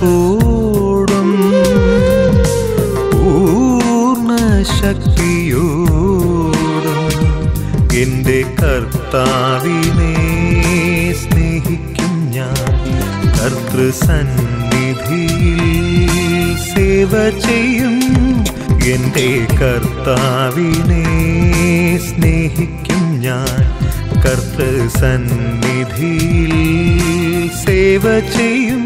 മനസ്സോടും പൂർണ്ണ ശക്തിയോടും എൻ്റെ കർത്താവിനെ സ്നേഹിക്കും ഞാൻ കർത്തൃസന്നിധിയിൽ സേവ ചെയ്യും എൻ്റെ കർത്താവിനെ സ്നേഹിക്കും ഞാൻ കർത്തൃസന്നിധിയിൽ സേവ ചെയ്യും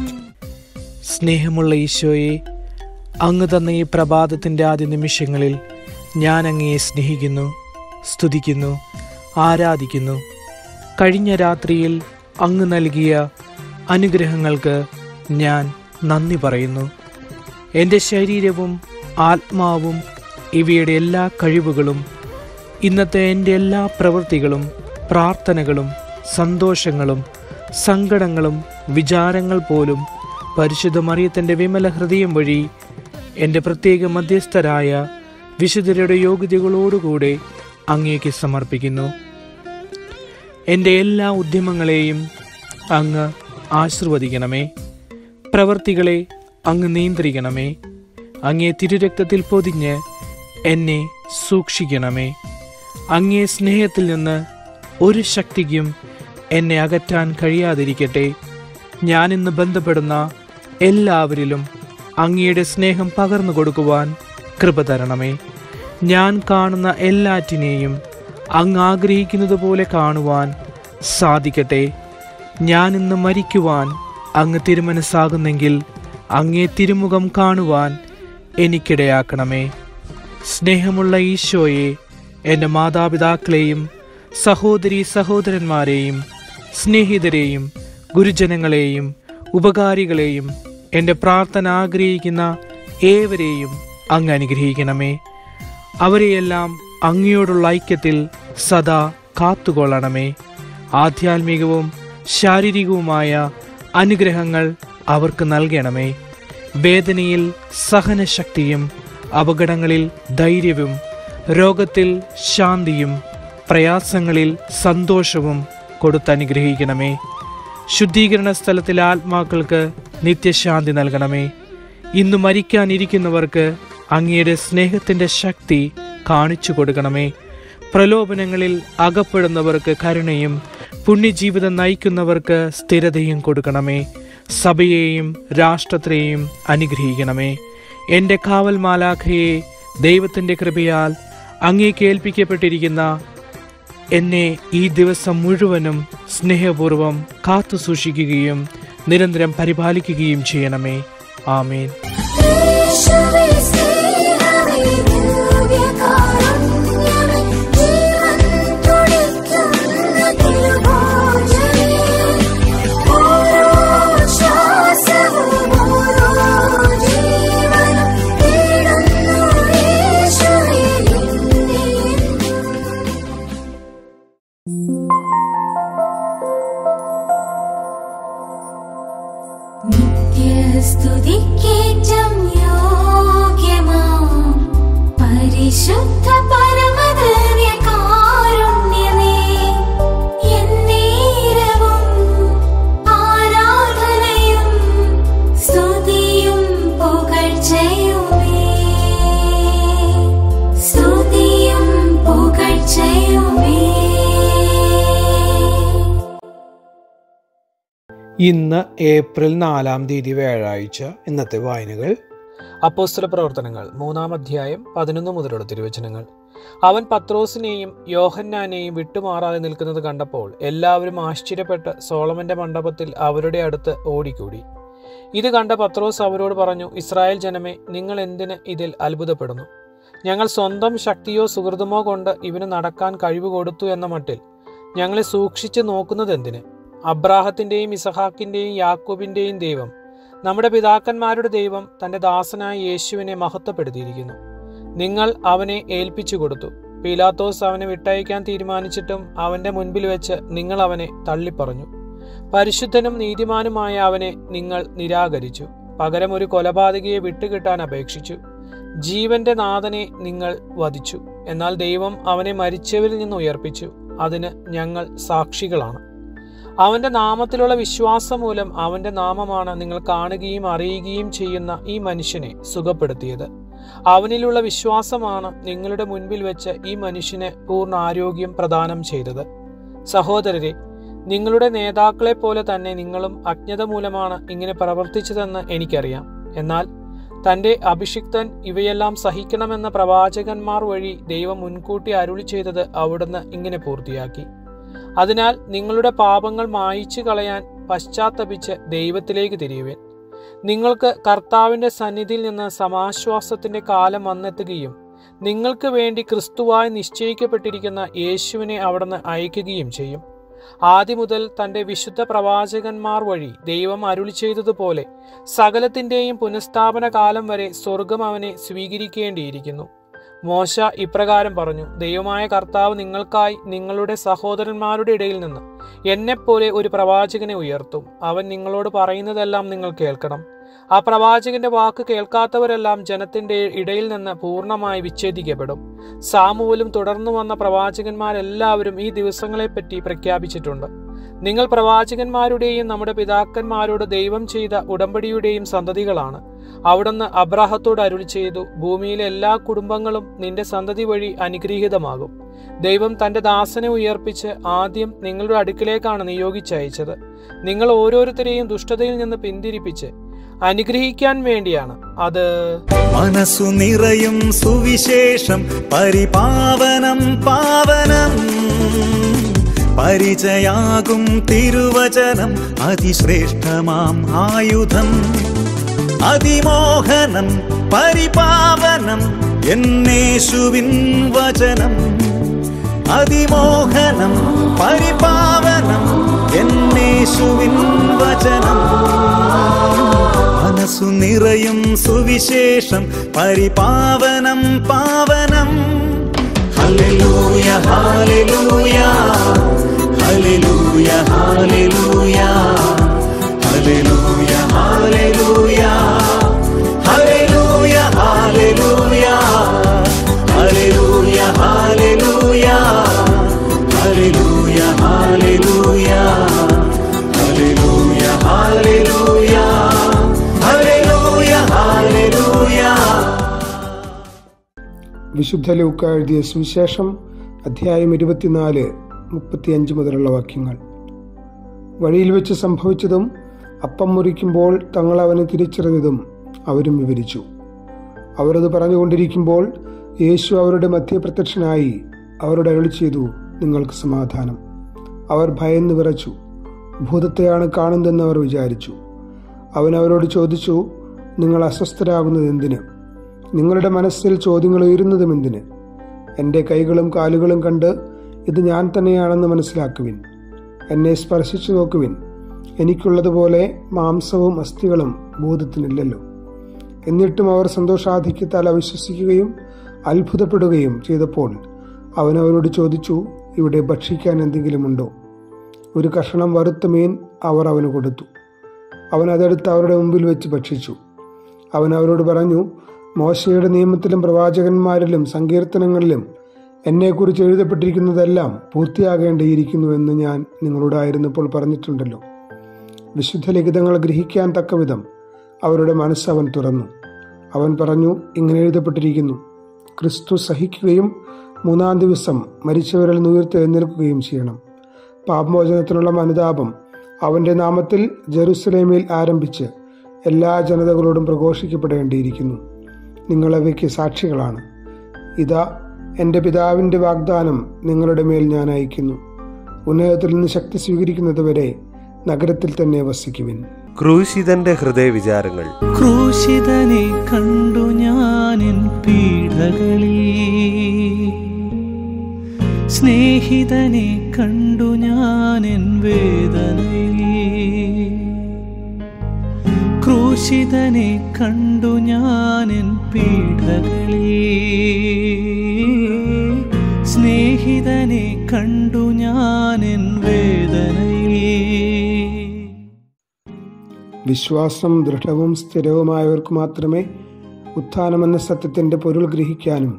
സ്നേഹമുള്ള ഈശോയെ അങ്ങ് തന്ന ഈ പ്രഭാതത്തിൻ്റെ ആദ്യ നിമിഷങ്ങളിൽ ഞാൻ അങ്ങയെ സ്നേഹിക്കുന്നു സ്തുതിക്കുന്നു ആരാധിക്കുന്നു കഴിഞ്ഞ രാത്രിയിൽ അങ്ങ് നൽകിയ അനുഗ്രഹങ്ങൾക്ക് ഞാൻ നന്ദി പറയുന്നു എൻ്റെ ശരീരവും ആത്മാവും ഇവയുടെ എല്ലാ കഴിവുകളും ഇന്നത്തെ എൻ്റെ എല്ലാ പ്രവൃത്തികളും പ്രാർത്ഥനകളും സന്തോഷങ്ങളും സങ്കടങ്ങളും വിചാരങ്ങൾ പോലും പരിശുദ്ധ മറിയത്തിൻ്റെ വിമല ഹൃദയം വഴി എൻ്റെ പ്രത്യേക മധ്യസ്ഥരായ വിശുദ്ധരുടെ യോഗ്യതകളോടുകൂടെ അങ്ങേക്ക് സമർപ്പിക്കുന്നു എൻ്റെ എല്ലാ ഉദ്യമങ്ങളെയും അങ്ങ് ആശീർവദിക്കണമേ പ്രവർത്തികളെ അങ്ങ് നിയന്ത്രിക്കണമേ അങ്ങേ തിരുരക്തത്തിൽ പൊതിഞ്ഞ് എന്നെ സൂക്ഷിക്കണമേ അങ്ങേ സ്നേഹത്തിൽ നിന്ന് ഒരു ശക്തിക്കും എന്നെ അകറ്റാൻ കഴിയാതിരിക്കട്ടെ ഞാനിന്ന് ബന്ധപ്പെടുന്ന എല്ലാവരിലും അങ്ങയുടെ സ്നേഹം പകർന്നു കൊടുക്കുവാൻ കൃപ തരണമേ ഞാൻ കാണുന്ന എല്ലാറ്റിനെയും അങ്ങ് ആഗ്രഹിക്കുന്നത് പോലെ കാണുവാൻ സാധിക്കട്ടെ ഞാൻ ഇന്ന് മരിക്കുവാൻ അങ്ങ് തിരുമനസ്സാകുന്നെങ്കിൽ അങ്ങേ തിരുമുഖം കാണുവാൻ എനിക്കിടയാക്കണമേ സ്നേഹമുള്ള ഈശോയെ എൻ്റെ മാതാപിതാക്കളെയും സഹോദരി സഹോദരന്മാരെയും സ്നേഹിതരെയും ഗുരുജനങ്ങളെയും ഉപകാരികളെയും എൻ്റെ പ്രാർത്ഥന ആഗ്രഹിക്കുന്ന ഏവരെയും അങ്ങ് അനുഗ്രഹിക്കണമേ അവരെയെല്ലാം അങ്ങയോടുള്ള ഐക്യത്തിൽ സദാ കാത്തുകൊള്ളണമേ ആധ്യാത്മികവും ശാരീരികവുമായ അനുഗ്രഹങ്ങൾ അവർക്ക് നൽകണമേ വേദനയിൽ സഹനശക്തിയും അപകടങ്ങളിൽ ധൈര്യവും രോഗത്തിൽ ശാന്തിയും പ്രയാസങ്ങളിൽ സന്തോഷവും കൊടുത്തനുഗ്രഹിക്കണമേ ശുദ്ധീകരണ സ്ഥലത്തിലെ ആത്മാക്കൾക്ക് നിത്യശാന്തി നൽകണമേ ഇന്ന് മരിക്കാനിരിക്കുന്നവർക്ക് അങ്ങയുടെ സ്നേഹത്തിൻ്റെ ശക്തി കാണിച്ചു കൊടുക്കണമേ പ്രലോഭനങ്ങളിൽ അകപ്പെടുന്നവർക്ക് കരുണയും പുണ്യജീവിതം നയിക്കുന്നവർക്ക് സ്ഥിരതയും കൊടുക്കണമേ സഭയെയും രാഷ്ട്രത്തെയും അനുഗ്രഹിക്കണമേ എൻ്റെ കാവൽ മാലാഖയെ ദൈവത്തിൻ്റെ കൃപയാൽ അങ്ങേക്ക് ഏൽപ്പിക്കപ്പെട്ടിരിക്കുന്ന എന്നെ ഈ ദിവസം മുഴുവനും സ്നേഹപൂർവം കാത്തു സൂക്ഷിക്കുകയും നിരന്തരം പരിപാലിക്കുകയും ചെയ്യണമേ ആമേൻ യേശുവേ സ്നേഹമേ ദിവ്യകാരുണ്യമേ ജീവൻ തുടിക്കുന്ന തിരുഭോജനേ ഓരോ ശ്വാസവും ഓരോ ജീവനും തേടുന്നു യേശുവേ നിന്നെ നിത്യസ്തുതിക്കേറ്റം യോഗ്യമാം പരിശുദ്ധ പരമദിവ്യകാരുണ്യമേ എന്നേരവും ആരാധനയും സ്തുതിയും പുകഴ്ചയുമേ സ്തുതിയും പുകഴ്ചയുമേ ഇന്ന് ഏപ്രിൽ നാലാം തീയതി വ്യാഴാഴ്ച ഇന്നത്തെ വായനകൾ അപ്പോസ്തല പ്രവർത്തനങ്ങൾ മൂന്നാം അധ്യായം പതിനൊന്ന് മുതലുള്ള തിരുവചനങ്ങൾ അവൻ പത്രോസിനെയും യോഹന്നാനെയും വിട്ടുമാറാതെ നിൽക്കുന്നത് കണ്ടപ്പോൾ എല്ലാവരും ആശ്ചര്യപ്പെട്ട് സോളമന്റെ മണ്ഡപത്തിൽ അവരുടെ അടുത്ത് ഓടിക്കൂടി ഇത് കണ്ട പത്രോസ് അവരോട് പറഞ്ഞു ഇസ്രായേൽ ജനമേ നിങ്ങൾ എന്തിന് ഇതിൽ അത്ഭുതപ്പെടുന്നു ഞങ്ങൾ സ്വന്തം ശക്തിയോ സുഹൃതമോ കൊണ്ട് ഇവന് നടക്കാൻ കഴിവ് കൊടുത്തു എന്ന മട്ടിൽ ഞങ്ങളെ സൂക്ഷിച്ചു നോക്കുന്നത് എന്തിന് അബ്രാഹത്തിന്റെയും ഇസഹാക്കിന്റെയും യാക്കോബിന്റെയും ദൈവം നമ്മുടെ പിതാക്കന്മാരുടെ ദൈവം തന്റെ ദാസനായ യേശുവിനെ മഹത്വപ്പെടുത്തിയിരിക്കുന്നു നിങ്ങൾ അവനെ ഏൽപ്പിച്ചു കൊടുത്തു പീലാത്തോസ് അവനെ വിട്ടയക്കാൻ തീരുമാനിച്ചിട്ടും അവന്റെ മുൻപിൽ വെച്ച് നിങ്ങൾ അവനെ തള്ളിപ്പറഞ്ഞു പരിശുദ്ധനും നീതിമാനുമായ അവനെ നിങ്ങൾ നിരാകരിച്ചു പകരം ഒരു കൊലപാതകയെ വിട്ടുകിട്ടാൻ അപേക്ഷിച്ചു ജീവന്റെ നാഥനെ നിങ്ങൾ വധിച്ചു എന്നാൽ ദൈവം അവനെ മരിച്ചവരിൽ നിന്ന് ഉയർപ്പിച്ചു അതിന് ഞങ്ങൾ സാക്ഷികളാണ് അവന്റെ നാമത്തിലുള്ള വിശ്വാസം മൂലം അവന്റെ നാമമാണ് നിങ്ങൾ കാണുകയും അറിയുകയും ചെയ്യുന്ന ഈ മനുഷ്യനെ സുഖപ്പെടുത്തിയത് അവനിലുള്ള വിശ്വാസമാണ് നിങ്ങളുടെ മുൻപിൽ വെച്ച് ഈ മനുഷ്യന് പൂർണ്ണ ആരോഗ്യം പ്രദാനം ചെയ്തത് സഹോദരരെ നിങ്ങളുടെ നേതാക്കളെ പോലെ തന്നെ നിങ്ങളും അജ്ഞത മൂലമാണ് ഇങ്ങനെ പ്രവർത്തിച്ചതെന്ന് എനിക്കറിയാം എന്നാൽ തന്റെ അഭിഷിക്തൻ ഇവയെല്ലാം സഹിക്കണമെന്ന പ്രവാചകന്മാർ വഴി ദൈവം മുൻകൂട്ടി അരുളി ചെയ്തത് അവിടുന്ന് ഇങ്ങനെ പൂർത്തിയാക്കി അതിനാൽ നിങ്ങളുടെ പാപങ്ങൾ മായിച്ചു കളയാൻ പശ്ചാത്തപിച്ച് ദൈവത്തിലേക്ക് തിരിയുവേൻ നിങ്ങൾക്ക് കർത്താവിന്റെ സന്നിധിയിൽ നിന്ന് സമാശ്വാസത്തിന്റെ കാലം വന്നെത്തുകയും നിങ്ങൾക്ക് വേണ്ടി ക്രിസ്തുവായി നിശ്ചയിക്കപ്പെട്ടിരിക്കുന്ന യേശുവിനെ അവിടുന്ന് അയക്കുകയും ചെയ്യും ആദ്യം മുതൽ തന്റെ വിശുദ്ധ പ്രവാചകന്മാർ വഴി ദൈവം അരുളി ചെയ്തതുപോലെ സകലത്തിന്റെയും പുനഃസ്ഥാപന കാലം വരെ സ്വർഗം അവനെ സ്വീകരിക്കേണ്ടിയിരിക്കുന്നു മോശ ഇപ്രകാരം പറഞ്ഞു ദൈവമായ കർത്താവ് നിങ്ങൾക്കായി നിങ്ങളുടെ സഹോദരന്മാരുടെ ഇടയിൽ നിന്ന് എന്നെപ്പോലെ ഒരു പ്രവാചകനെ ഉയർത്തും അവൻ നിങ്ങളോട് പറയുന്നതെല്ലാം നിങ്ങൾ കേൾക്കണം ആ പ്രവാചകന്റെ വാക്ക് കേൾക്കാത്തവരെല്ലാം ജനത്തിന്റെ ഇടയിൽ നിന്ന് പൂർണ്ണമായി വിച്ഛേദിക്കപ്പെടും സാമുവലും തുടർന്നു വന്ന പ്രവാചകന്മാരെല്ലാവരും ഈ ദിവസങ്ങളെപ്പറ്റി പ്രഖ്യാപിച്ചിട്ടുണ്ട് നിങ്ങൾ പ്രവാചകന്മാരുടെയും നമ്മുടെ പിതാക്കന്മാരോട് ദൈവം ചെയ്ത ഉടമ്പടിയുടെയും സന്തതികളാണ് അവിടുന്ന് അബ്രാഹത്തോട് അരുളി ചെയ്തു ഭൂമിയിലെ എല്ലാ കുടുംബങ്ങളും നിന്റെ സന്തതി വഴി അനുഗ്രഹീതമാകും ദൈവം തന്റെ ദാസനെ ഉയർപ്പിച്ച് ആദ്യം നിങ്ങളുടെ അടുക്കിലേക്കാണ് നിയോഗിച്ചയച്ചത് നിങ്ങൾ ഓരോരുത്തരെയും ദുഷ്ടതയിൽ നിന്ന് പിന്തിരിപ്പിച്ച് അനുഗ്രഹിക്കാൻ വേണ്ടിയാണ് അത് മനസ്സു നിറയും സുവിശേഷം പരിപാവനം പാവനം പരിചയാകും തിരുവചനം അതിശ്രേഷ്ഠമാം ആയുധം അതിമോഹനം പരിപാവനം എന്നേശുവിൻ വചനം അതിമോഹനം പരിപാവനം എന്നേശുവിൻ വചനം മനസ്സു നിറയും സുവിശേഷം പരിപാവനം പാവനം ഹല്ലേലൂയ ഹല്ലേലൂയ ഹല്ലേലൂയ ഹല്ലേലൂയ ഹല്ലേലൂയ ഹല്ലേലൂയ ഹല്ലേലൂയ ഹല്ലേലൂയ ഹല്ലേലൂയ ഹല്ലേലൂയ ഹല്ലേലൂയ ഹല്ലേലൂയ ഹല്ലേലൂയ ഹല്ലേലൂയ ഹല്ലേലൂയ ഹല്ലേലൂയ വിശുദ്ധ ലൂക്ക എഴുതിയ സുവിശേഷം അധ്യായം ഇരുപത്തിനാല് മുപ്പത്തിയഞ്ച് മുതലുള്ള വാക്യങ്ങൾ വഴിയിൽ വെച്ച് സംഭവിച്ചതും അപ്പം മുറിക്കുമ്പോൾ തങ്ങൾ അവനെ തിരിച്ചറിഞ്ഞതും അവരും വിവരിച്ചു അവരത് പറഞ്ഞുകൊണ്ടിരിക്കുമ്പോൾ യേശു അവരുടെ മധ്യ പ്രത്യക്ഷനായി അവരോട് അരുളി ചെയ്തു നിങ്ങൾക്ക് സമാധാനം അവർ ഭയന്ന് വിറച്ചു ഭൂതത്തെയാണ് കാണുന്നതെന്ന് അവർ വിചാരിച്ചു അവൻ അവരോട് ചോദിച്ചു നിങ്ങൾ അസ്വസ്ഥരാകുന്നത് എന്തിന് നിങ്ങളുടെ മനസ്സിൽ ചോദ്യങ്ങൾ ഉയരുന്നതും എന്തിന് എൻ്റെ കൈകളും കാലുകളും കണ്ട് ഇത് ഞാൻ തന്നെയാണെന്ന് മനസ്സിലാക്കുവിൻ എന്നെ സ്പർശിച്ചു നോക്കുവിൻ എനിക്കുള്ളതുപോലെ മാംസവും അസ്ഥികളും ഭൂതത്തിനില്ലല്ലോ എന്നിട്ടും അവർ സന്തോഷാധിക്യത്താൽ അവിശ്വസിക്കുകയും അത്ഭുതപ്പെടുകയും ചെയ്തപ്പോൾ അവൻ അവരോട് ചോദിച്ചു ഇവിടെ ഭക്ഷിക്കാൻ എന്തെങ്കിലുമുണ്ടോ ഒരു കഷണം വറുത്ത മീൻ അവർ അവന് കൊടുത്തു അവൻ അതെടുത്ത് അവരുടെ മുമ്പിൽ വെച്ച് ഭക്ഷിച്ചു അവൻ അവരോട് പറഞ്ഞു മോശയുടെ നിയമത്തിലും പ്രവാചകന്മാരിലും സങ്കീർത്തനങ്ങളിലും എന്നെക്കുറിച്ച് എഴുതപ്പെട്ടിരിക്കുന്നതെല്ലാം പൂർത്തിയാകേണ്ടിയിരിക്കുന്നു എന്ന് ഞാൻ നിങ്ങളോടായിരുന്നപ്പോൾ പറഞ്ഞിട്ടുണ്ടല്ലോ വിശുദ്ധ ലിഖിതങ്ങൾ ഗ്രഹിക്കാൻ തക്കവിധം അവരുടെ മനസ്സ് അവൻ തുറന്നു അവൻ പറഞ്ഞു ഇങ്ങനെ എഴുതപ്പെട്ടിരിക്കുന്നു ക്രിസ്തു സഹിക്കുകയും മൂന്നാം ദിവസം മരിച്ചവരിൽ നിന്ന് ഉയർത്തെഴുന്നേൽക്കുകയും ചെയ്യണം പാപമോചനത്തിനുള്ള അനുതാപം അവന്റെ നാമത്തിൽ ജെറുസലേമിൽ ആരംഭിച്ച് എല്ലാ ജനതകളോടും പ്രഘോഷിക്കപ്പെടേണ്ടിയിരിക്കുന്നു നിങ്ങളവയ്ക്ക് സാക്ഷികളാണ് ഇതാ എൻ്റെ പിതാവിൻ്റെ വാഗ്ദാനം നിങ്ങളുടെ മേൽ ഞാൻ അയക്കുന്നു ഉന്നതത്തിൽ നിന്ന് ശക്തി സ്വീകരിക്കുന്നതുവരെ നഗരത്തിൽ തന്നെ വസിക്കുവിൻ ക്രൂശിതന്റെ ഹൃദയവിചാരങ്ങൾ ക്രൂശിതനെ കണ്ടു ഞാനിൻ പീഡകളിൽ സ്നേഹിതനെ കണ്ടു ഞാനിൻ വേദനയിൽ ക്രൂശിതനെ കണ്ടു ഞാനിൻ പീഡകളിൽ സ്നേഹിതനെ കണ്ടു ഞാനിൻ വേദനയിൽ വിശ്വാസം ദൃഢവും സ്ഥിരവുമായവർക്ക് മാത്രമേ ഉത്ഥാനമെന്ന സത്യത്തിൻ്റെ പൊരുൾ ഗ്രഹിക്കാനും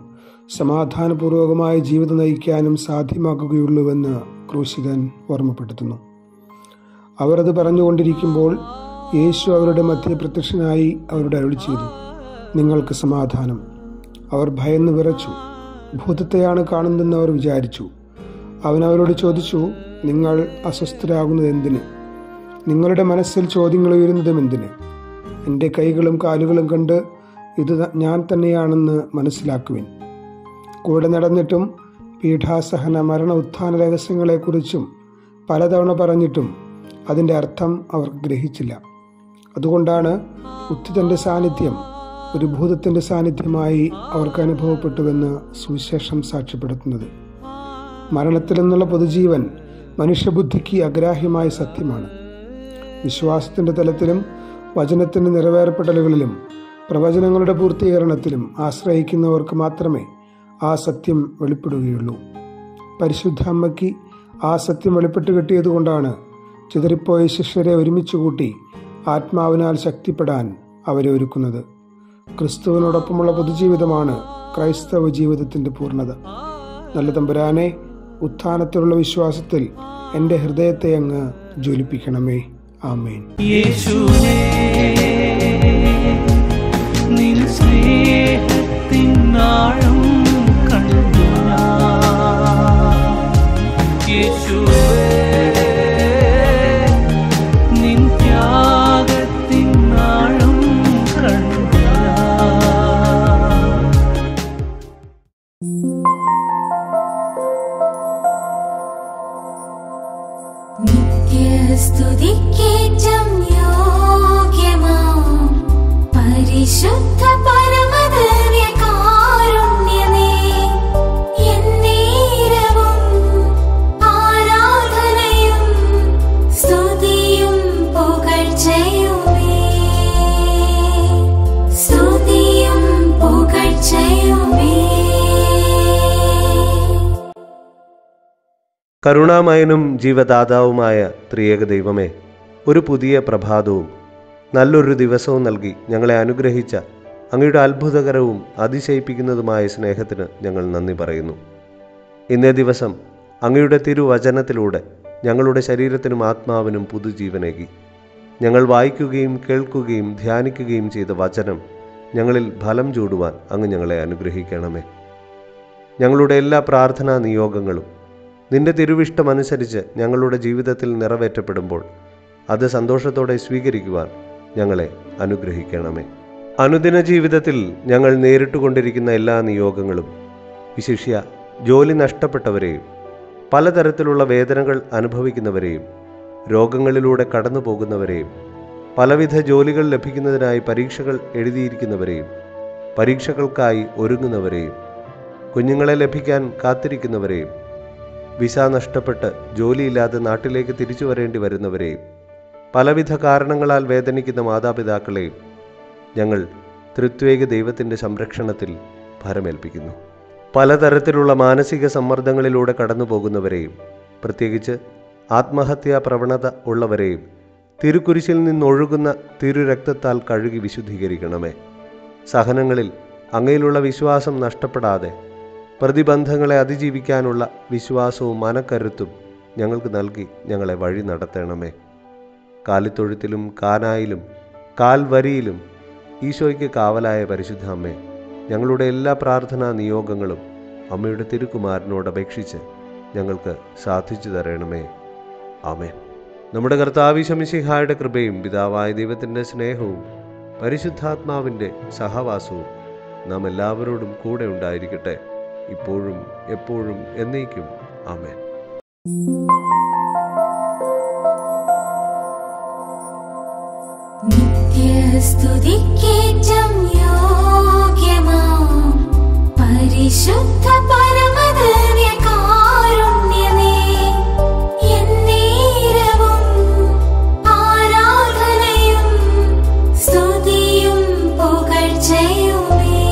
സമാധാനപൂർവകമായ ജീവിതം നയിക്കാനും സാധ്യമാകുകയുള്ളൂവെന്ന് ക്രൂശിതൻ ഓർമ്മപ്പെടുത്തുന്നു അവർ അത് പറഞ്ഞുകൊണ്ടിരിക്കുമ്പോൾ യേശു അവരുടെ മധ്യ പ്രത്യക്ഷനായി അവരുടെ അരുളി ചെയ്തു നിങ്ങൾക്ക് സമാധാനം അവർ ഭയന്ന് വിറച്ചു ഭൂതത്തെയാണ് കാണുന്നതെന്ന് അവർ വിചാരിച്ചു അവൻ അവരോട് ചോദിച്ചു നിങ്ങൾ അസ്വസ്ഥരാകുന്നത് എന്തിന് നിങ്ങളുടെ മനസ്സിൽ ചോദ്യങ്ങൾ ഉയരുന്നതും എന്തിന് എൻ്റെ കൈകളും കാലുകളും കണ്ട് ഇത് ത- ഞാൻ തന്നെയാണെന്ന് മനസ്സിലാക്കുവിൻ കൂടെ നടന്നിട്ടും പീഠാസഹന മരണ ഉത്ഥാന രഹസ്യങ്ങളെക്കുറിച്ചും പലതവണ പറഞ്ഞിട്ടും അതിൻ്റെ അർത്ഥം അവർക്ക് ഗ്രഹിച്ചില്ല അതുകൊണ്ടാണ് ഉത്തിതൻ്റെ സാന്നിധ്യം ഒരു ഭൂതത്തിൻ്റെ സാന്നിധ്യമായി അവർക്ക് അനുഭവപ്പെട്ടുവെന്ന് സുവിശേഷം സാക്ഷ്യപ്പെടുത്തുന്നത് മരണത്തിൽ നിന്നുള്ള പൊതുജീവൻ മനുഷ്യബുദ്ധിക്ക് അഗ്രാഹ്യമായ സത്യമാണ് വിശ്വാസത്തിൻ്റെ തലത്തിലും വചനത്തിൻ്റെ നിറവേറപ്പെടലുകളിലും പ്രവചനങ്ങളുടെ പൂർത്തീകരണത്തിലും ആശ്രയിക്കുന്നവർക്ക് മാത്രമേ ആ സത്യം വെളിപ്പെടുകയുള്ളൂ പരിശുദ്ധ അമ്മയ്ക്ക് ആ സത്യം വെളിപ്പെട്ട് കിട്ടിയതുകൊണ്ടാണ് ചിതറിപ്പോയ ശിഷ്യരെ ഒരുമിച്ച് കൂട്ടി ആത്മാവിനാൽ ശക്തിപ്പെടാൻ അവരെ ഒരുക്കുന്നത് ക്രിസ്തുവിനോടൊപ്പമുള്ള പൊതുജീവിതമാണ് ക്രൈസ്തവ ജീവിതത്തിൻ്റെ പൂർണ്ണത നല്ല തമ്പുരാനെ ഉത്ഥാനത്തിലുള്ള വിശ്വാസത്തിൽ എൻ്റെ ഹൃദയത്തെ അങ്ങ് ജ്വലിപ്പിക്കണമേ ആമേൻ യേശുവേ നിൻ സ്നേഹത്തിൻ ആഴം കണ്ടു ഞാൻ. യേശുവേ നിൻ ത്യാഗത്തിൻ ആഴം കണ്ടു ഞാൻ. നിത്യസ്തുതിക്കേറ്റം യോഗ്യമാം പരിശുദ്ധ പരമദിവ്യകാരുണ്യമേ, എന്നേരവും ആരാധനയും സ്തുതിയും പുകഴ്ചയുമേ. സ്തുതിയും പുകഴ്ചയുമേ കരുണാമയനും ജീവദാതാവുമായ ത്രിയേക ദൈവമേ ഒരു പുതിയ പ്രഭാതവും നല്ലൊരു ദിവസവും നൽകി ഞങ്ങളെ അനുഗ്രഹിച്ച അങ്ങയുടെ അത്ഭുതകരവും അതിശയിപ്പിക്കുന്നതുമായ സ്നേഹത്തിന് ഞങ്ങൾ നന്ദി പറയുന്നു ഇന്നേ ദിവസം അങ്ങയുടെ തിരുവചനത്തിലൂടെ ഞങ്ങളുടെ ശരീരത്തിനും ആത്മാവിനും പുതുജീവനേകി ഞങ്ങൾ വായിക്കുകയും കേൾക്കുകയും ധ്യാനിക്കുകയും ചെയ്ത വചനം ഞങ്ങളിൽ ഫലം ചൂടുവാൻ അങ്ങ് ഞങ്ങളെ അനുഗ്രഹിക്കണമേ ഞങ്ങളുടെ എല്ലാ പ്രാർത്ഥനാ നിയോഗങ്ങളും നിന്റെ തിരുവിഷ്ടമനുസരിച്ച് ഞങ്ങളുടെ ജീവിതത്തിൽ നിറവേറ്റപ്പെടുമ്പോൾ അത് സന്തോഷത്തോടെ സ്വീകരിക്കുവാൻ ഞങ്ങളെ അനുഗ്രഹിക്കണമേ അനുദിന ജീവിതത്തിൽ ഞങ്ങൾ നേരിട്ടുകൊണ്ടിരിക്കുന്ന എല്ലാ നിയോഗങ്ങളും വിശിഷ്യ ജോലി നഷ്ടപ്പെട്ടവരെയും പലതരത്തിലുള്ള വേദനകൾ അനുഭവിക്കുന്നവരെയും രോഗങ്ങളിലൂടെ കടന്നു പോകുന്നവരെയും പലവിധ ജോലികൾ ലഭിക്കുന്നതിനായി പരീക്ഷകൾ എഴുതിയിരിക്കുന്നവരെയും പരീക്ഷകൾക്കായി ഒരുങ്ങുന്നവരെയും കുഞ്ഞുങ്ങളെ ലഭിക്കാൻ കാത്തിരിക്കുന്നവരെയും വിസ നഷ്ടപ്പെട്ട് ജോലിയില്ലാതെ നാട്ടിലേക്ക് തിരിച്ചു വരേണ്ടി വരുന്നവരെയും പലവിധ കാരണങ്ങളാൽ വേദനിക്കുന്ന മാതാപിതാക്കളെയും ഞങ്ങൾ തൃത്വേക ദൈവത്തിൻ്റെ സംരക്ഷണത്തിൽ ഭരമേൽപ്പിക്കുന്നു പലതരത്തിലുള്ള മാനസിക സമ്മർദ്ദങ്ങളിലൂടെ കടന്നു പോകുന്നവരെയും പ്രത്യേകിച്ച് ആത്മഹത്യാ പ്രവണത ഉള്ളവരെയും തിരുക്കുരിശിൽ നിന്നൊഴുകുന്ന തിരുരക്തത്താൽ കഴുകി വിശുദ്ധീകരിക്കണമേ സഹനങ്ങളിൽ അങ്ങയിലുള്ള വിശ്വാസം നഷ്ടപ്പെടാതെ പ്രതിബന്ധങ്ങളെ അതിജീവിക്കാനുള്ള വിശ്വാസവും മനക്കരുത്തും ഞങ്ങൾക്ക് നൽകി ഞങ്ങളെ വഴി നടത്തണമേ കാലിത്തൊഴുത്തിലും കാനായിലും കാൽവരിയിലും ഈശോയ്ക്ക് കാവലായ പരിശുദ്ധ അമ്മേ ഞങ്ങളുടെ എല്ലാ പ്രാർത്ഥനാ നിയോഗങ്ങളും അമ്മയുടെ തിരുക്കുമാരനോട് അപേക്ഷിച്ച് ഞങ്ങൾക്ക് സാധിച്ചു തരണമേ ആമേൻ നമ്മുടെ കർത്താവിശമിശിഹായുടെ കൃപയും പിതാവായ ദൈവത്തിൻ്റെ സ്നേഹവും പരിശുദ്ധാത്മാവിൻ്റെ സഹവാസവും നാം എല്ലാവരോടും കൂടെ ഉണ്ടായിരിക്കട്ടെ ഇപ്പോഴും എപ്പോഴും എന്നേക്കും ആമേൻ നിത്യസ്തുതിക്കേറ്റം യോഗ്യമാം പരിശുദ്ധ പരമദിവ്യകാരുണ്യമേ, എന്നേരവും ആരാധനയും സ്തുതിയും പുകഴ്ചയുമേ.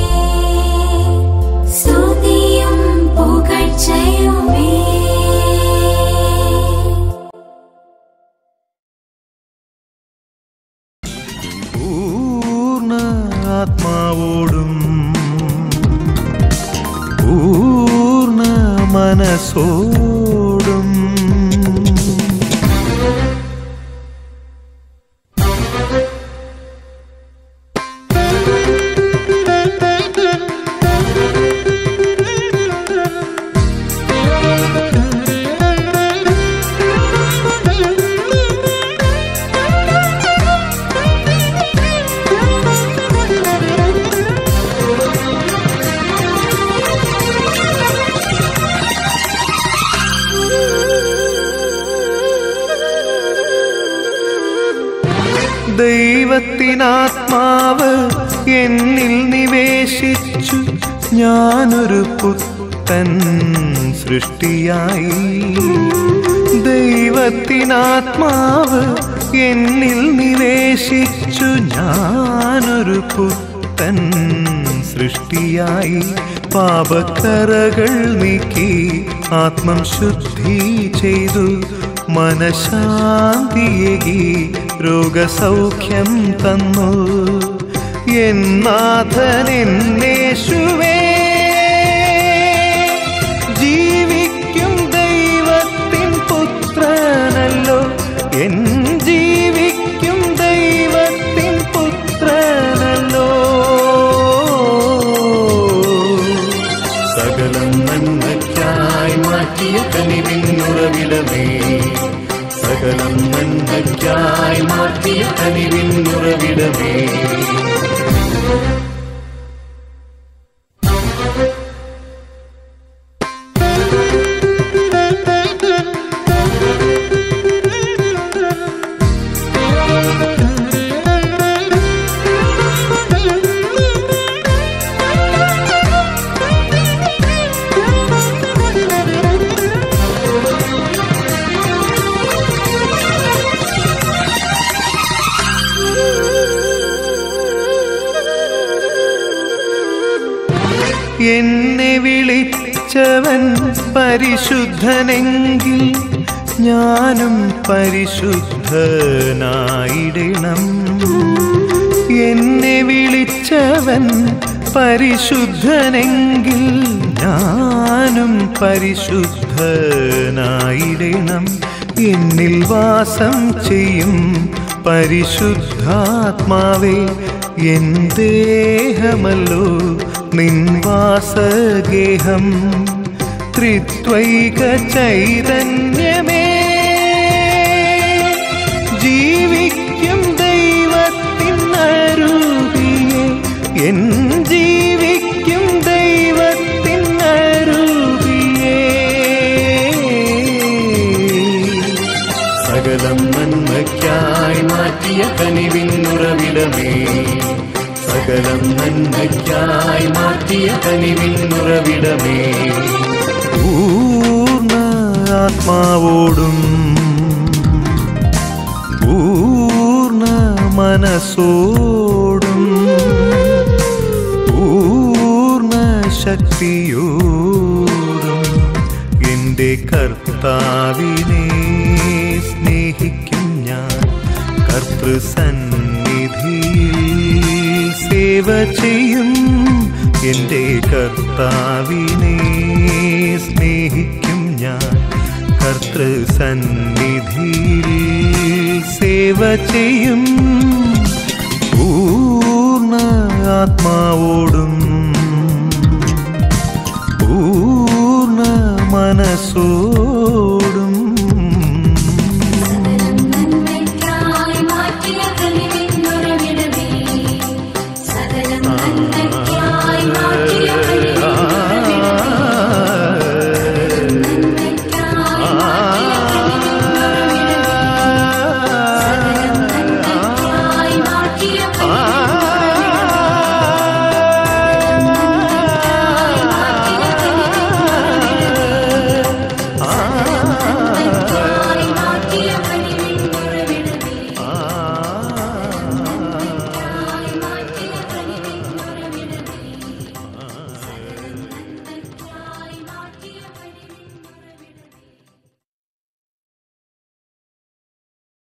സ്തുതിയും പുകഴ്ചയുമേ പൂർണ്ണ ആത്മാവോടും പൂർണ്ണ മനസ്സോടും ദൈവത്തിനാത്മാവ് എന്നിൽ നിവേശിച്ചു ഞാനൊരു പുത്തൻ സൃഷ്ടിയായി ദൈവത്തിനാത്മാവ് എന്നിൽ നിവേശിച്ചു ഞാനൊരു പുത്തൻ സൃഷ്ടിയായി പാപക്കറകൾ നീക്കി ആത്മം ശുദ്ധി ചെയ്തു മനശാന്തിയേകി രോഗസൗഖ്യം തന്നു എന്നാഥൻ എന്നേശുവേ ജീവിക്കും ദൈവത്തിൻ പുത്രനല്ലോ എൻ ജീവിക്കും ദൈവത്തിൻ പുത്രനല്ലോ സകലം നന്മയ്ക്കായി മാറ്റിയ കനിവിന്നുറവിടമേ സകലം നന്മയ്ക്കായി മാറ്റിയ കനിവിന്നുറവിടമേ എന്നെ വിളിച്ചവൻ പരിശുദ്ധനെങ്കിൽ ഞാനും പരിശുദ്ധനായിടണം എന്നെ വിളിച്ചവൻ പരിശുദ്ധനെങ്കിൽ ഞാനും പരിശുദ്ധനായിടണം എന്നിൽ വാസം ചെയ്യും പരിശുദ്ധാത്മാവേ എൻ ദേഹമല്ലോ നിൻ വാസഗേഹം ത്രിത്വൈക ചൈതന്യമേ ജീവിക്കും ദൈവത്തിൻ അരൂപിയെ എൻ ജീവിക്കും ദൈവത്തിൻ അരൂപിയെ സകലം നന്മയ്ക്കായി മാറ്റിയ കനിവിന്നുറവിടമേ സകലം നന്മയ്ക്കായി മാറ്റിയ കനിവിന്നുറവിടമേ പൂർണ്ണ ആത്മാവോടും പൂർണ്ണ മനസ്സോടും പൂർണ്ണ ശക്തിയോടും എൻ്റെ കർത്താവിനെ സ്നേഹിക്കും ഞാൻ കർത്തൃസന്നിധിയിൽ സേവ ചെയ്യും എൻ്റെ കർത്താവിനെ സ്നേഹിക്കും ഞാൻ കർത്തൃസന്നിധിയിൽ സേവ ചെയ്യും പൂർണ്ണ ആത്മാവോടും പൂർണ്ണ മനസ്സോടും